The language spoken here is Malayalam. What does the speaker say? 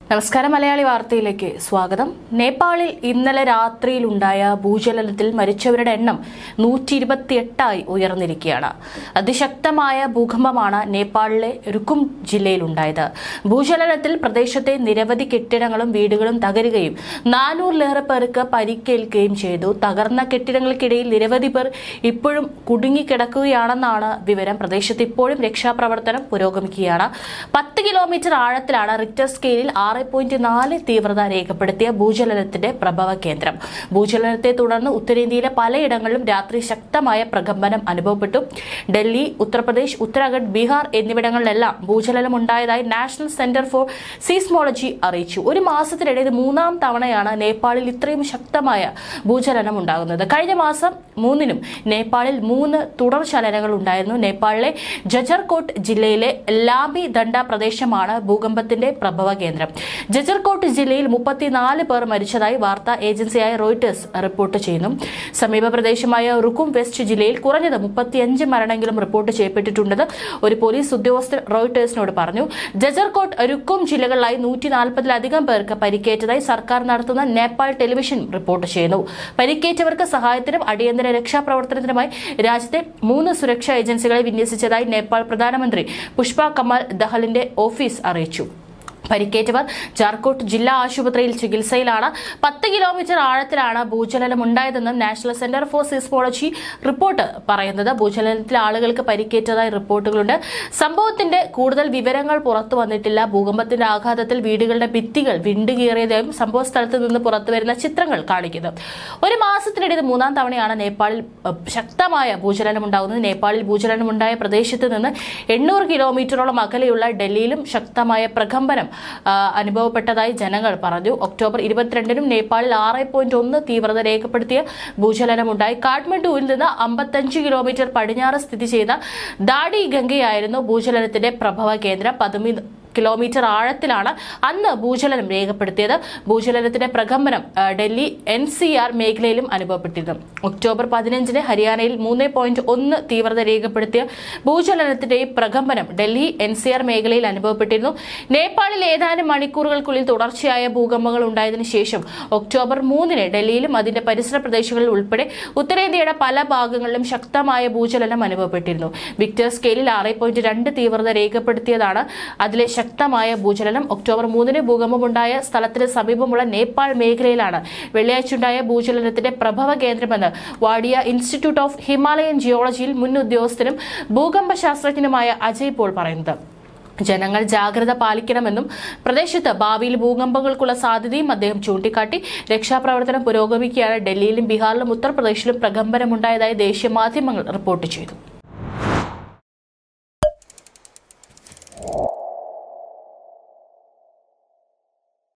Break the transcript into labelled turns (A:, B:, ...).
A: നമസ്കാരം മലയാളി വാർത്തയിലേക്ക് സ്വാഗതം നേപ്പാളിൽ ഇന്നലെ രാത്രിയിലുണ്ടായ ഭൂചലനത്തിൽ മരിച്ചവരുടെ എണ്ണം നൂറ്റി ഇരുപത്തിയെട്ടായി ഉയർന്നിരിക്കുകയാണ് അതിശക്തമായ ഭൂകമ്പമാണ് നേപ്പാളിലെ രുക്കും ജില്ലയിലുണ്ടായത് ഭൂചലനത്തിൽ പ്രദേശത്തെ നിരവധി കെട്ടിടങ്ങളും വീടുകളും തകരുകയും നാനൂറിലേറെ പേർക്ക് പരിക്കേൽക്കുകയും ചെയ്തു തകർന്ന കെട്ടിടങ്ങൾക്കിടയിൽ നിരവധി പേർ ഇപ്പോഴും കുടുങ്ങിക്കിടക്കുകയാണെന്നാണ് വിവരം പ്രദേശത്ത് ഇപ്പോഴും രക്ഷാപ്രവർത്തനം പുരോഗമിക്കുകയാണ് പത്ത് കിലോമീറ്റർ ആഴത്തിലാണ് റിക്ടർ സ്കെയിലിൽ ആറ് പോയിന്റ് നാല് തീവ്രത രേഖപ്പെടുത്തിയ ഭൂചലനത്തിന്റെ പ്രഭവ കേന്ദ്രം ഭൂചലനത്തെ തുടർന്ന് ഉത്തരേന്ത്യയിലെ പലയിടങ്ങളിലും രാത്രി ശക്തമായ പ്രകമ്പനം അനുഭവപ്പെട്ടു ഡൽഹി ഉത്തർപ്രദേശ് ഉത്തരാഖണ്ഡ് ബീഹാർ എന്നിവിടങ്ങളിലെല്ലാം ഭൂചലനം ഉണ്ടായതായി നാഷണൽ സെന്റർ ഫോർ സീസ്മോളജി അറിയിച്ചു ഒരു മാസത്തിനിടെ ഇത് മൂന്നാം തവണയാണ് നേപ്പാളിൽ ഇത്രയും ശക്തമായ ഭൂചലനം ഉണ്ടാകുന്നത് കഴിഞ്ഞ മാസം മൂന്നിനും നേപ്പാളിൽ മൂന്ന് തുടർ ചലനങ്ങൾ ഉണ്ടായിരുന്നു നേപ്പാളിലെ ജജർകോട്ട് ജില്ലയിലെ ലാബി ദണ്ഡ പ്രദേശമാണ് ഭൂകമ്പത്തിന്റെ പ്രഭവ കേന്ദ്രം ജജർകോട്ട് ജില്ലയിൽ മുപ്പത്തിനാല് പേർ മരിച്ചതായി വാർത്താ ഏജൻസിയായ റോയിട്ടേഴ്സ് റിപ്പോർട്ട് ചെയ്യുന്നു സമീപ പ്രദേശമായ റുക്കും വെസ്റ്റ് ജില്ലയിൽ കുറഞ്ഞത് മുപ്പത്തിയഞ്ച് മരണമെങ്കിലും റിപ്പോർട്ട് ചെയ്യപ്പെട്ടിട്ടുണ്ടെന്ന് ഒരു പോലീസ് ഉദ്യോഗസ്ഥർ റോയിട്ടേഴ്സിനോട് പറഞ്ഞു ജജർകോട്ട് രുക്കും ജില്ലകളിലായി നൂറ്റി നാൽപ്പതിലധികം പേർക്ക് പരിക്കേറ്റതായി സർക്കാർ നടത്തുന്ന നേപ്പാൾ ടെലിവിഷൻ റിപ്പോർട്ട് ചെയ്യുന്നു പരിക്കേറ്റവർക്ക് സഹായത്തിനും അടിയന്തര രക്ഷാപ്രവർത്തനത്തിനുമായി രാജ്യത്തെ മൂന്ന് സുരക്ഷാ ഏജൻസികളെ വിന്യസിച്ചതായി നേപ്പാൾ പ്രധാനമന്ത്രി പുഷ്പ കമാൽ ദഹലിന്റെ ഓഫീസ് അറിയിച്ചു പരിക്കേറ്റവർ ജാർക്കോട്ട് ജില്ലാ ആശുപത്രിയിൽ ചികിത്സയിലാണ് പത്ത് കിലോമീറ്റർ ആഴത്തിലാണ് ഭൂചലനം ഉണ്ടായതെന്നും National Centre for Seismology report പറയുന്നത് ഭൂചലനത്തിൽ ആളുകൾക്ക് പരിക്കേറ്റതായി റിപ്പോർട്ടുകളുണ്ട് സംഭവത്തിന്റെ കൂടുതൽ വിവരങ്ങൾ പുറത്തു വന്നിട്ടില്ല ഭൂകമ്പത്തിന്റെ ആഘാതത്തിൽ വീടുകളുടെ ഭിത്തികൾ വിണ്ടുകീറിയതായും സംഭവ സ്ഥലത്ത് നിന്ന് പുറത്തുവരുന്ന ചിത്രങ്ങൾ കാണിക്കുന്നു ഒരു മാസത്തിനിടെ ഇത് മൂന്നാം തവണയാണ് നേപ്പാളിൽ അഹ്, ശക്തമായ ഭൂചലനം ഉണ്ടാകുന്നത് നേപ്പാളിൽ ഭൂചലനം ഉണ്ടായ പ്രദേശത്ത് നിന്ന് എണ്ണൂറ് കിലോമീറ്ററോളം അകലെയുള്ള ഡൽഹിയിലും ശക്തമായ പ്രകമ്പനം ആ, അനുഭവപ്പെട്ടതായി ജനങ്ങൾ പറഞ്ഞു ഒക്ടോബർ ഇരുപത്തിരണ്ടിനും നേപ്പാളിൽ ആറ് പോയിന്റ് ഒന്ന് തീവ്രത രേഖപ്പെടുത്തിയ ഭൂചലനമുണ്ടായി കാഠ്മണ്ഡുവിൽ നിന്ന് അമ്പത്തഞ്ച് കിലോമീറ്റർ പടിഞ്ഞാറ് സ്ഥിതി ചെയ്ത ദാഡി ഗംഗയായിരുന്നു ഭൂചലനത്തിന്റെ പ്രഭവ കേന്ദ്രം പതിമൂന്ന് കിലോമീറ്റർ ആഴത്തിലാണ് അന്ന് ഭൂചലനം രേഖപ്പെടുത്തിയത് ഭൂചലനത്തിന്റെ പ്രകമ്പനം ആ, ഡൽഹി എൻ സി ആർ മേഖലയിലും അനുഭവപ്പെട്ടിരുന്നു ഒക്ടോബർ പതിനഞ്ചിന് ഹരിയാനയിൽ മൂന്ന് പോയിന്റ് ഒന്ന് തീവ്രത രേഖപ്പെടുത്തിയ ഭൂചലനത്തിന്റെ ഈ പ്രകമ്പനം ഡൽഹി എൻ സി ആർ മേഖലയിൽ അനുഭവപ്പെട്ടിരുന്നു നേപ്പാളിൽ ഏതാനും മണിക്കൂറുകൾക്കുള്ളിൽ തുടർച്ചയായ ഭൂകമ്പങ്ങൾ ഉണ്ടായതിനു ശേഷം ഒക്ടോബർ മൂന്നിന് ഡൽഹിയിലും അതിന്റെ പരിസര പ്രദേശങ്ങളിൽ ഉൾപ്പെടെ ഉത്തരേന്ത്യയുടെ പല ഭാഗങ്ങളിലും ശക്തമായ ഭൂചലനം അനുഭവപ്പെട്ടിരുന്നു വിക്ടർ സ്കെയിലിൽ ആറ് പോയിന്റ് രണ്ട് തീവ്രത രേഖപ്പെടുത്തിയതാണ് അതിലെ ശക്തമായ ഭൂചലനം ഒക്ടോബർ മൂന്നിന് ഭൂകമ്പമുണ്ടായ സ്ഥലത്തിന് സമീപമുള്ള നേപ്പാൾ മേഖലയിലാണ് വെള്ളിയാഴ്ചയുണ്ടായ ഭൂചലനത്തിന്റെ പ്രഭവ കേന്ദ്രമെന്ന് വാഡിയ ഇൻസ്റ്റിറ്റ്യൂട്ട് ഓഫ് ഹിമാലയൻ ജിയോളജിയിൽ മുൻ ഉദ്യോഗസ്ഥനും ഭൂകമ്പ ശാസ്ത്രജ്ഞനുമായ അജയ് പോൾ പറയുന്നത് ജനങ്ങൾ ജാഗ്രത പാലിക്കണമെന്നും പ്രദേശത്ത് ഭാവിയിൽ ഭൂകമ്പങ്ങൾക്കുള്ള സാധ്യതയും അദ്ദേഹം ചൂണ്ടിക്കാട്ടി രക്ഷാപ്രവർത്തനം പുരോഗമിക്കുകയാണ് ഡൽഹിയിലും ബീഹാറിലും ഉത്തർപ്രദേശിലും പ്രകമ്പനമുണ്ടായതായി ദേശീയ മാധ്യമങ്ങൾ റിപ്പോർട്ട് ചെയ്തു